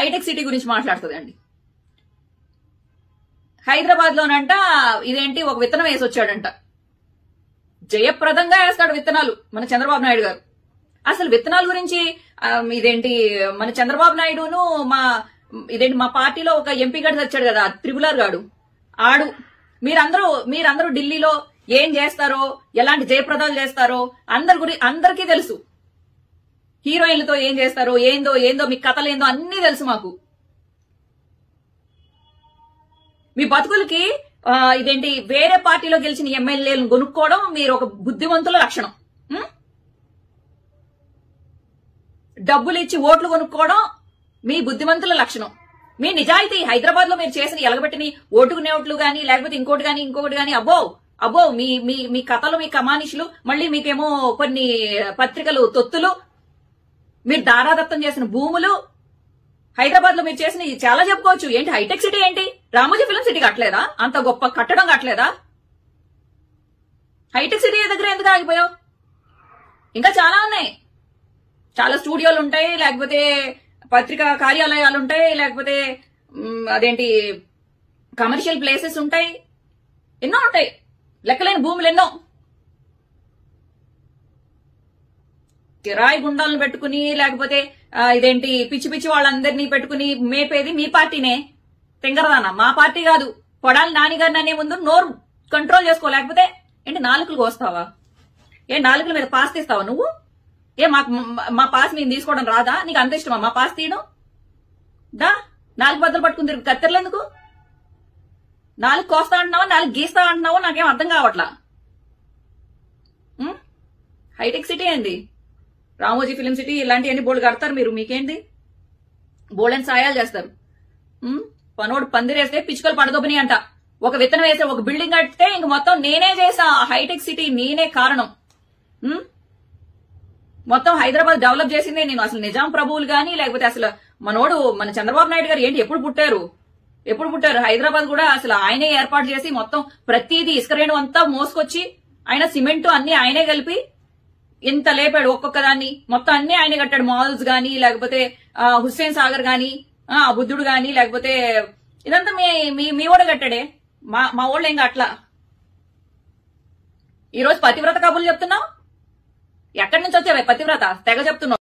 Hitech city గురించి మాట్లాడుతుందండి హైదరాబాద్ లోనంట ఇదేంటి ఒక విత్తనం వేసి వచ్చాడంట జయప్రదంగా వేస్తాడు విత్తనాలు మన చంద్రబాబు నాయుడు గారు అసలు విత్తనాల గురించి ఆ, ఇదేంటి మన చంద్రబాబు నాయుడును మా ఇదేంటి మా పార్టీలో ఒక ఎంపీ గడు వచ్చాడు కదా త్రిపులర్ గాడు ఆడు మీరందరూ మీరందరూ ఢిల్లీలో ఏం చేస్తారో ఎలాంటి జయప్రదాలు చేస్తారో అందరి గురి అందరికీ తెలుసు హీరోయిన్లతో ఏం చేస్తారో ఏందో ఏందో మీ కథలేందో అన్నీ తెలుసు మాకు మీ బతుకులకి ఆ, ఇదేంటి వేరే పార్టీలో గెలిచిన ఎమ్మెల్యేలను కొనుక్కోవడం మీరు ఒక బుద్ధిమంతుల లక్షణం ఉం? డబ్బులు ఇచ్చి ఓట్లు కొనుక్కోవడం మీ బుద్ధిమంతుల లక్షణం మీ నిజాయితీ హైదరాబాద్ లో మీరు చేసిన ఎలగబెట్టిన ఓటుకునే ఓట్లు గానీ లేకపోతే ఇంకోటి గానీ ఇంకొకటి గానీ అబ్బో అబ్బో మీ మీ మీ కథలు మీ కమానిషులు మళ్ళీ మీకేమో కొన్ని పత్రికలు తొత్తులు మీరు దారాదత్తం చేసిన భూములు హైదరాబాద్ లో మీరు చేసిన ఇది చాలా చెప్పుకోవచ్చు ఏంటి హైటెక్ సిటీ ఏంటి రామోజీ ఫిలిం సిటీ కట్టలేదా అంత గొప్ప కట్టడం కట్టలేదా హైటెక్ సిటీ దగ్గర ఎందుకు ఆగిపోయావు ఇంకా చాలా ఉన్నాయి చాలా స్టూడియోలు ఉంటాయి లేకపోతే పత్రికా కార్యాలయాలు ఉంటాయి లేకపోతే మ్, అదేంటి కమర్షియల్ ప్లేసెస్ ఉంటాయి ఎన్నో ఉంటాయి లెక్కలేని భూములు ఎన్నో కిరాయి గుండాలను పెట్టుకుని లేకపోతే ఆ, ఇదేంటి పిచ్చి పిచ్చి వాళ్ళందరినీ పెట్టుకుని మేపేది మీ పార్టీనే తెంగరదానా మా పార్టీ కాదు కొడాలి నానిగారిని అనే ముందు నోరు కంట్రోల్ చేసుకో లేకపోతే ఏంటి నాలుకలు కోస్తావా ఏ నాలుకల మీద పాస్ తీస్తావా నువ్వు ఏ మాకు మా- మా పాస్ నేను తీసుకోవడం రాదా నీకు అంత ఇష్టమా మా పాస్ తీయడం దా నాలుగు బద్దలు పట్టుకుని తిరుగు కత్తెరలు ఎందుకు నాలుగు కోస్తా అంటున్నావా నాలుగు గీస్తా అంటున్నావా నాకేం అర్థం కావట్లా ఉం? హైటెక్ సిటీ ఏంది రామోజీ ఫిలిం సిటీ ఇలాంటివన్నీ బోల్డ్ కడతారు మీరు మీకేంటి బోల్డెన్ సాయాలు చేస్తారు ఉం? పనోడు పందిరేస్తే పిచ్చుకలు పడదొబ్బని అంట ఒక విత్తనం వేస్తే ఒక బిల్డింగ్ కడితే ఇంక మొత్తం నేనే చేసా ఆ హైటెక్ సిటీ నేనే కారణం ఉం? మొత్తం హైదరాబాద్ డెవలప్ చేసిందే నేను అసలు నిజాం ప్రభువులు గానీ లేకపోతే అసలు మనోడు మన చంద్రబాబు నాయుడు గారు ఏంటి ఎప్పుడు పుట్టారు ఎప్పుడు పుట్టారు హైదరాబాద్ కూడా అసలు ఆయనే ఏర్పాటు చేసి మొత్తం ప్రతిదీ ఇసుక రేణు అంతా మోసుకొచ్చి ఆయన సిమెంట్ అన్ని ఆయనే కలిపి ఇంత లేపాడు ఒక్కొక్క దాన్ని మొత్తం అన్ని ఆయన కట్టాడు మాల్స్ గానీ లేకపోతే ఆ, హుస్సేన్ సాగర్ గానీ ఆ, బుద్ధుడు గానీ లేకపోతే ఇదంతా మీ మీ మీ కూడా కట్టాడే మా మా వాళ్ళు ఏం అట్లా ఈ రోజు పతివ్రత కబుర్లు చెప్తున్నావు ఎక్కడి నుంచి వచ్చావే పతివ్రత తెగ చెప్తున్నావు